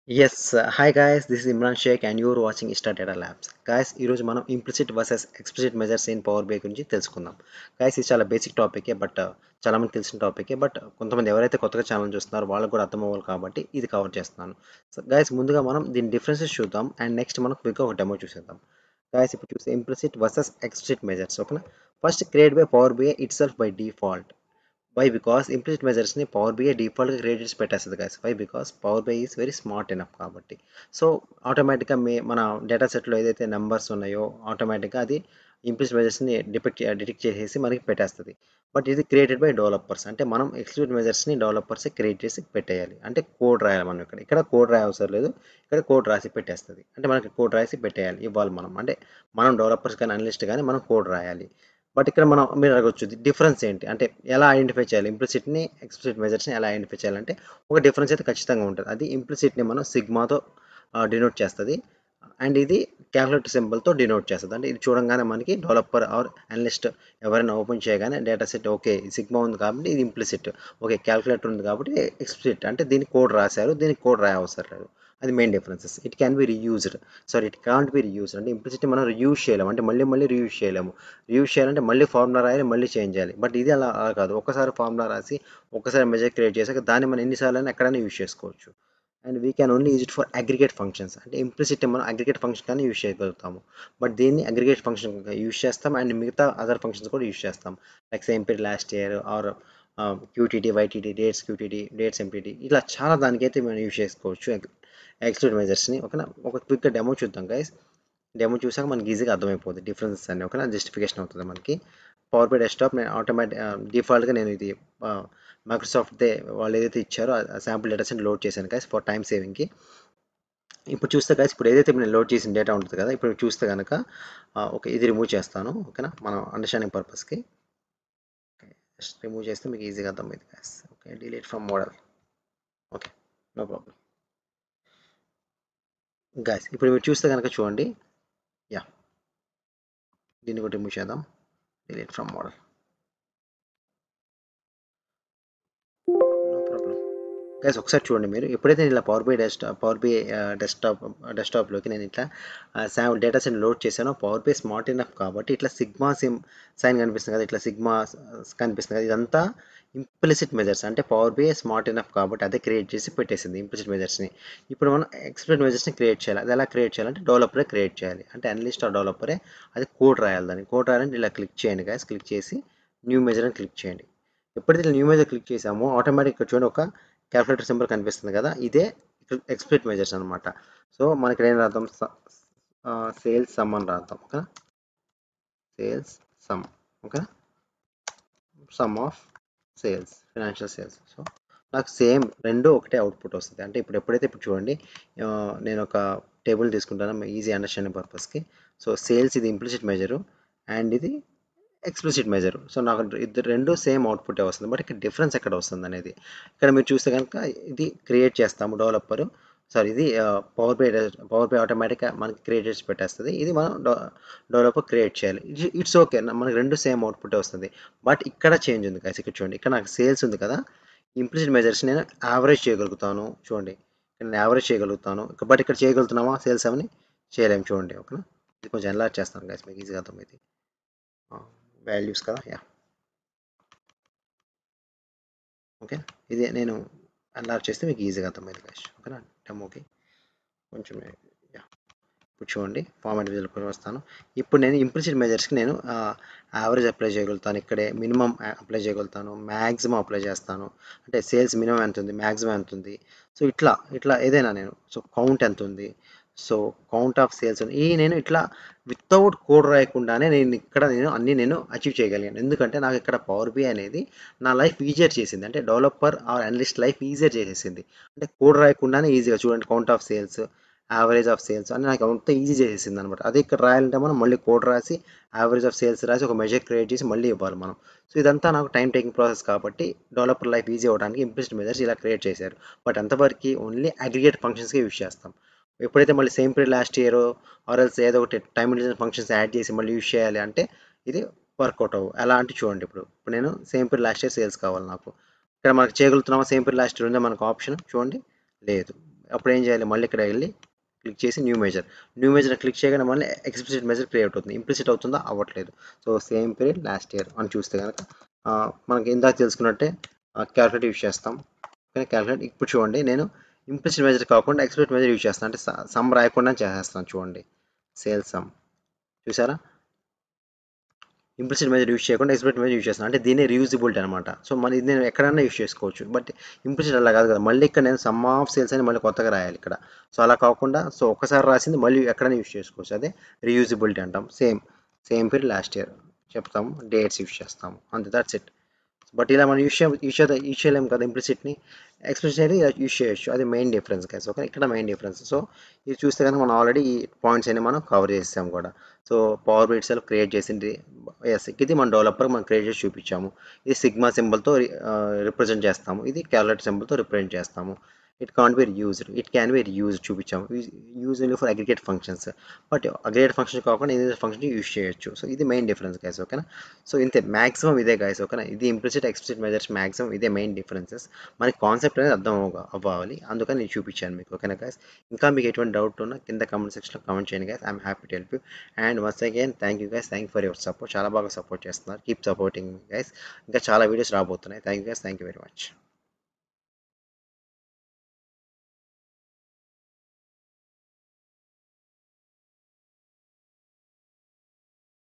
yes hi guys this is Imran Shaikh and you're watching ఇస్టా data labs guys ఈరోజు మనం implicit versus explicit measures in power BI గురించి తెలుసుకుందాం guys ఇది చాలా బేసిక్ టాపికే బట్ చాలా మంది తెలిసిన టాపికే బట్ కొంతమంది ఎవరైతే కొత్తగా ఛానల్ చూస్తున్నారో వాళ్ళకి కూడా అర్థం అవ్వాలి కాబట్టి ఇది కవర్ చేస్తున్నాను సో గాయస్ ముందుగా మనం దీని డిఫరెన్సెస్ చూద్దాం అండ్ నెక్స్ట్ మనం క్విక్గా ఒక డెమో చూసేద్దాం గాయస్ ఇప్పుడు చూస్తే ఇంప్లిసిట్ వర్సెస్ ఎక్స్ప్లిసిట్ మెజర్స్ ఓకేనా first create by power BI ఇట్ సెల్ఫ్ by default why because implicit మెజర్స్ని పవర్ బిఐ డిఫాల్ట్గా క్రియేట్ చేసి పెట్టేస్తుంది guys why because power BI is very smart enough కాబట్టి సో ఆటోమేటిక్గా మే మన డేటా సెట్లో ఏదైతే నెంబర్స్ ఉన్నాయో ఆటోమేటిక్గా అది ఇంప్లిసిట్ మెజర్స్ని డిపెక్ట్ డిటెక్ట్ చేసేసి మనకి పెట్టేస్తుంది బట్ ఇది క్రియేటెడ్ బై డెవలపర్స్ అంటే మనం ఎక్స్క్లూడ్ మెజర్స్ని డెవలపర్స్ క్రియేట్ చేసి పెట్టేయాలి అంటే కోడ్ రాయాలి మనం ఇక్కడ ఇక్కడ కోడ్ రాయ అవసరం లేదు ఇక్కడ కోడ్ రాసి పెట్టేస్తుంది అంటే మనకి కోడ్ రాసి పెట్టేయాలి ఇవ్వాలి మనం అంటే మనం డెవలపర్స్ కానీ అనలిస్ట్ కానీ మనం కోడ్ రాయాలి బట్ ఇక్కడ మనం మీరు అడగచ్చు డిఫరెన్స్ ఏంటి అంటే ఎలా ఐడెంటిఫై చేయాలి ఇంప్లిసిట్ని ఎక్స్ప్లిసిట్ మెజర్స్ని ఎలా ఐడెంటిఫై చేయాలంటే ఒక డిఫరెన్స్ అయితే ఖచ్చితంగా ఉంటుంది అది ఇంప్లిసిట్ని మనం సిగ్మాతో డినోట్ చేస్తుంది అండ్ ఇది క్యాల్కులేటర్ సింబల్తో డినోట్ చేస్తుంది అంటే ఇది చూడంగానే మనకి డెవలపర్ ఆర్ అనలిస్ట్ ఎవరైనా ఓపెన్ చేయగానే డేటా సెట్ ఓకే సిగ్మా ఉంది కాబట్టి ఇది ఇంప్లిసిట్ ఓకే క్యాల్కులేటర్ ఉంది కాబట్టి ఎక్స్ప్లిసిట్ అంటే దీనికి కోడ్ రాశారు దీనికి కోడ్ రాయ అవసరం లేదు అది main differences it can be reused sorry it can't be reused అంటే ఇంప్లిసిట్ మనం రియూజ్ చేయలేము అంటే మళ్ళీ మళ్ళీ రియూజ్ చేయలేము రియూజ్ చేయాలంటే మళ్ళీ ఫార్ములా రాయాలి మళ్ళీ చేంజ్ చేయాలి బట్ ఇది అలా అలా కాదు ఒకసారి ఫార్ములా రాసి ఒకసారి మెజర్ క్రియేట్ చేసాక దాన్ని మనం ఎన్నిసార్లు అయినా ఎక్కడైనా యూజ్ చేసుకోవచ్చు and we can only use it for aggregate functions అంటే ఇంప్లిసిట్ మనం అగ్రిగేట్ ఫంక్షన్ కానీ యూజ్ చేయగలుగుతాము బట్ దీన్ని అగ్రిగేట్ ఫంక్షన్ యూజ్ చేస్తాం అండ్ మిగతా అదర్ ఫంక్షన్స్ కూడా యూజ్ చేస్తాం like same period last year or QTD YTD dates QTD dates MTD ఇలా చాలా దానికైతే మనం యూజ్ చేసుకోవచ్చు ఎక్స్క్లూడ్ మెజర్స్ని ఓకేనా ఒక క్విక్ డెమో చూద్దాం గైస్ డెమో చూసాక మనకి ఈజీగా అర్థమైపోతుంది డిఫరెన్సెస్ అన్ని ఓకేనా జస్టిఫికేషన్ అవుతుంది మనకి పవర్ బై డెస్క్టాప్ నేను ఆటోమేటిక్ డిఫాల్ట్గా నేను ఇది మైక్రోసాఫ్ట్దే వాళ్ళు ఏదైతే ఇచ్చారో శాంపుల్ డేటాస్ని లోడ్ చేశాను గైస్ ఫర్ టైం సేవింగ్కి ఇప్పుడు చూస్తే గైస్ ఇప్పుడు ఏదైతే నేను లోడ్ చేసిన డేటా ఉంటుంది కదా ఇప్పుడు చూస్తే కనుక ఓకే ఇది రిమూవ్ చేస్తాను ఓకేనా మనం అండర్స్టాండింగ్ పర్పస్కి జస్ట్ రిమూవ్ చేస్తే మీకు ఈజీగా అర్థమైంది guys okay delete from model okay no problem guys ఇప్పుడు మీరు చూస్తే కనుక చూడండి యా దీన్ని కూడా రిమూవ్ చేద్దాం delete from model no problem guys ఒకసారి చూడండి మీరు ఎప్పుడైతే నేను ఇలా power BI desktop power BI desktop డెస్క్టాప్లోకి నేను ఇట్లా శామ్ డేటా సెట్ లోడ్ చేశాను పవర్ బై స్మార్ట్ ఇనఫ్ కాబట్టి ఇట్లా సిగ్మా సిమ్ సైన్ కనిపిస్తుంది కదా ఇట్లా సిగ్మా కనిపిస్తుంది కదా ఇదంతా ఇంప్లిసిట్ మెజర్స్ అంటే పవర్ బై స్మార్ట్ ఇనఫ్ కాబట్టి అదే క్రియేట్ చేసి పెట్టేసింది ఇంప్లిసిట్ మెజర్స్ని ఇప్పుడు మనం ఎక్స్ప్లిసిట్ మెజర్స్ని క్రియేట్ చేయాలి అది ఎలా క్రియేట్ చేయాలంటే డెవలపరే క్రియేట్ చేయాలి అంటే అనలిస్ట్ ఆ డెవలపరే అది కోడ్ రాయాలి దాన్ని కోడ్ రాయాలంటే ఇలా క్లిక్ చేయండి గాయస్ క్లిక్ చేసి న్యూ మెజర్ అని క్లిక్ చేయండి ఎప్పుడైతే న్యూ మెజర్ క్లిక్ చేసామో ఆటోమేటిక్గా చూడండి ఒక క్యాల్కులేటర్ సింబల్ కనిపిస్తుంది కదా ఇదే ఎక్స్ప్లిట్ మెజర్స్ అనమాట సో మనకి ఏం రాద్దాం సేల్స్ సమ్ అని రాద్దాం ఓకేనా సేల్స్ సమ్ ఓకేనా sum of sales financial sales so నాకు సేమ్ రెండు ఒకటే అవుట్పుట్ వస్తుంది అంటే ఇప్పుడు ఎప్పుడైతే ఇప్పుడు చూడండి నేను ఒక టేబుల్ తీసుకుంటాను ఈజీ అండర్స్టాండింగ్ పర్పస్కి సో సేల్స్ ఇది ఇంప్లిసిట్ మెజరు అండ్ ఇది ఎక్స్ప్లిసిట్ మెజర్ సో నాకు ఇద్దరు రెండు సేమ్ అవుట్పుట్ వస్తుంది బట్ ఇక్కడ డిఫరెన్స్ ఎక్కడ వస్తుంది అనేది ఇక్కడ మీరు చూస్తే కనుక ఇది క్రియేట్ చేస్తాము డెవలపర్ సారీ ఇది పవర్ బై పవర్ బై ఆటోమేటిక్గా మనకి క్రియేట్ చేసి పెట్టేస్తుంది ఇది మనం డెవలపర్ క్రియేట్ చేయాలి ఇట్స్ ఓకే మనకి రెండు సేమ్ అవుట్పుట్ వస్తుంది బట్ ఇక్కడ చేంజ్ ఉంది కదా ఇక్కడ చూడండి ఇక్కడ నాకు సేల్స్ ఉంది కదా ఇంప్లిసిట్ మెజర్స్ నేను యావరేజ్ చేయగలుగుతాను చూడండి నేను యావరేజ్ చేయగలుగుతాను బట్ ఇక్కడ చేయగలుగుతున్నామా సేల్స్ అవని చేయలేము చూడండి ఓకేనా ఇది కొంచెం ఎన్లార్జ్ చేస్తాను గాయస్ మీకు ఈజీగా అర్థమైంది వాల్యూస్ కదా యా ఓకే ఇది నేను అన్లార్ చేస్తే మీకు ఈజీగా అర్థమైంది కాష్ ఓకేనా డెమోకి కొంచెం యా ఇప్పుడు చూడండి ఫార్మాట్ విజువల్ వస్తాను ఇప్పుడు నేను ఇంప్లిసిట్ మెజర్స్కి నేను యావరేజ్ అప్లై చేయగలుగుతాను ఇక్కడే మినిమం అప్లై చేయగలుగుతాను మ్యాక్సిమం అప్లై చేస్తాను అంటే సేల్స్ మినిమం ఎంత ఉంది మ్యాక్సిమం ఎంత ఉంది సో ఇట్లా ఇట్లా ఏదైనా నేను సో కౌంట్ ఎంత ఉంది సో కౌంట్ ఆఫ్ సేల్స్ ఈ నేను ఇట్లా వితౌట్ కోడ్ రాయకుండానే నేను ఇక్కడ నేను అన్ని నేను అచీవ్ చేయగలిగాను ఎందుకంటే నాకు ఇక్కడ పవర్ బి అనేది నా లైఫ్ ఈజియర్ చేసింది అంటే developer or analyst life easier చేసేసింది అంటే కోడ్ రాయకుండానే ఈజీగా చూడండి count of sales average of sales అని నాకు అంత ఈజీ చేసేసింది అనమాట అదే ఇక్కడ రాయాలంటే మనం మళ్ళీ కోడ్ రాసి యావరేజ్ ఆఫ్ సేల్స్ రాసి ఒక మెజర్ క్రియేట్ చేసి మళ్ళీ ఇవ్వాలి మనం సో ఇదంతా నాకు టైం టేకింగ్ ప్రాసెస్ కాబట్టి డెవలపర్ లైఫ్ ఈజీ అవ్వడానికి ఇంప్లిసిట్ మెజర్స్ ఇలా క్రియేట్ చేశారు బట్ అంతవరకు ఓన్లీ అగ్రిగేట్ ఫంక్షన్స్కి యూజ్ చేస్తాం ఎప్పుడైతే మళ్ళీ సేమ్ పీరియడ్ లాస్ట్ ఇయర్ ఆర్ఎల్స్ ఏదో ఒకటి టైం ఇంటెలిజెన్స్ ఫంక్షన్స్ యాడ్ చేసి మళ్ళీ యూజ్ చేయాలి అంటే ఇది వర్కౌట్ అవ్వు ఎలా అంటే చూడండి ఇప్పుడు ఇప్పుడు నేను same period last year sales కావాలి నాకు ఇక్కడ మనకు చేయగలుగుతున్నామా సేమ్ పీరియడ్ లాస్ట్ ఇయర్ ఉందా మనకు ఆప్షన్ చూడండి లేదు అప్పుడు ఏం చేయాలి మళ్ళీ ఇక్కడ వెళ్ళి క్లిక్ చేసి new measure new measure click చేయగానే మళ్ళీ ఎక్స్ప్లిసిట్ మెజర్ క్రియేట్ అవుతుంది ఇంప్లిసిట్ అవుతుందా అవ్వట్లేదు so same period last year అని చూస్తే కనుక మనకి ఇందాక తెలుసుకున్నట్టే క్యాల్కులేట్ యూజ్ చేస్తాం కానీ క్యాల్కులేట్ ఇప్పుడు చూడండి నేను ఇంప్లిసిట్ మెజర్ కాకుండా ఎక్స్ప్లిసిట్ మెజర్ యూజ్ చేస్తాను అంటే సమ్ రాయకుండా చేసేస్తాను చూడండి సేల్ సమ్ చూసారా ఇంప్లిసిట్ మెజర్ యూజ్ చేయకుండా ఎక్స్ప్లిసిట్ మెజర్ యూజ్ చేస్తాను అంటే దీన్ని రీయూజబిలిటీ అనమాట సో మన ఇది నేను ఎక్కడైనా యూజ్ చేసుకోవచ్చు బట్ ఇంప్లిసిట్ అలా కాదు కదా మళ్ళీ ఇక్కడ నేను సమ్ ఆఫ్ సేల్స్ అని మళ్ళీ కొత్తగా రాయాలి ఇక్కడ సో అలా కాకుండా సో ఒక్కసారి రాసింది మళ్ళీ ఎక్కడైనా యూజ్ చేసుకోవచ్చు అదే రీయూజబిలిటీ అంటాం same same period last year చెప్తాము డేట్స్ యూజ్ చేస్తాము అంతే దట్స్ ఇట్ బట్ ఇలా మనం యూజ్ యూజ్ యూజ్ చేయలేము కదా ఇంప్లిసిట్ని ఎక్స్ప్రెషన్ అయితే యూజ్ చేయొచ్చు అది మెయిన్ డిఫరెన్స్ గైస్ ఓకే ఇక్కడ మెయిన్ డిఫరెన్స్ సో ఇది చూస్తే కనుక మనం ఆల్రెడీ ఈ పాయింట్స్ అన్ని మనం కవర్ చేసాం కూడా so power BI it self create చేసింది ఎస్ ఇది మన డెవలపర్ మనం క్రియేట్ చేసి చూపించాము ఇది సిగ్మా సింబల్తో రిప్రజెంట్ చేస్తాము ఇది క్యాలెట్ సింబల్తో రిప్రజెంట్ చేస్తాము it can't be used it can be use చూపించాము use only for aggregate functions but aggregate function కాకుండా ఇది ఫంక్షన్ యూజ్ చేయొచ్చు సో ఇది మెయిన్ డిఫరెన్స్ గైస్ ఓకేనా సో ఇంతే మాక్సిమం ఇదే గైస్ ఓకేనా ఇది ఇంప్లిసిట్ ఎక్స్ప్లిసిట్ మెజర్స్ మాక్సిమం ఇదే మెయిన్ డిఫరెన్సెస్ మనకి కాన్సెప్ట్ అనేది అర్థం అవ్వాలి అందుకని నేను చూపించాను మీకు ఓకేనా గైస్ ఇంకా మీకు ఎటువంటి డౌట్ ఉన్నా కింద కామెంట్ సెక్షన్లో కామెంట్ చేయండి guys I'm happy to help you and once again thank you guys thank for your support చాలా బాగా సపోర్ట్ చేస్తున్నారు కీప్ సపోర్టింగ్ గైస్ ఇంకా చాలా వీడియోస్ రాబోతున్నాయి thank you guys thank you very much